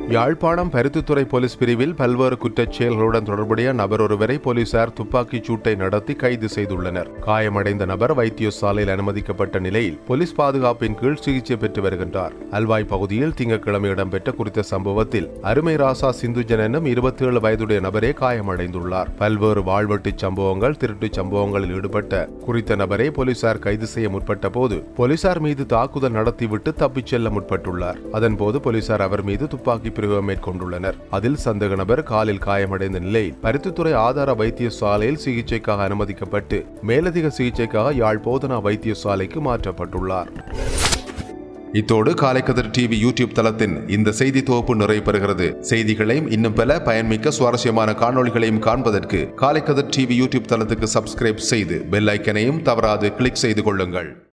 Yazhpanam Paruthithurai police பிரிவில் பல்வேறு குற்றச் செயல்களுடன் தொடர்புடைய நபர் ஒருவரை போலீசார் துப்பாக்கிச் சூட்டை நடத்தி கைது செய்துள்ளனர் காயமடைந்த நபர் வைத்தியசாலையில் அனுமதிக்கப்பட்ட நிலையில் போலீஸ் பாதுகாப்பின் கீழ் சிகிச்சை பெற்று வருகின்றார் அல்வாய் பகுதியில் திங்கட்கிழமை இடம்பெற்ற குறித்த சம்பவத்தில் அருமை ராசா சிந்துஜன் என்னும் இருபத்தி ஏழு வயதுடைய நபரே காயமடைந்துள்ளார் பல்வேறு வாழ்வெட்டுச் சம்பவங்கள் திருட்டுச் சம்பவங்களில் ஈடுபட்ட குறித்த நபரை போலீசார் கைது செய்ய முற்பட்ட போது போலீசார் மீது தாக்குதல் நடத்திவிட்டு தப்பிச் செல்ல முற்பட்டுள்ளார் அதன்போது போலீசார் அவர் மீது துப்பாக்கி பிரயோகம் மேற்கொண்டுள்ளனர் அதில் சந்தேக நபர் காலில் காயமடைந்த நிலையில் பருத்தித்துறை ஆதார வைத்தியசாலையில் சிகிச்சைக்காக அனுமதிக்கப்பட்டு மேலதிக சிகிச்சைக்காக யாழ் போதனா வைத்தியசாலைக்கு மாற்றப்பட்டுள்ளார் இத்தோடு காலைக்கதிர் டிவி யூடியூப் தளத்தின் இந்த செய்தி தொகுப்பு நிறைவு பெறுகிறது செய்திகளையும் இன்னும் பல பயன்மிக்க சுவாரஸ்யமான காணொளிகளையும் காண்பதற்கு காலைக்கதிர் டிவி யூடியூப் தளத்துக்கு சப்ஸ்கிரைப் செய்து பெல் ஐக்கனையும் தவறாது கிளிக் செய்து கொள்ளுங்கள்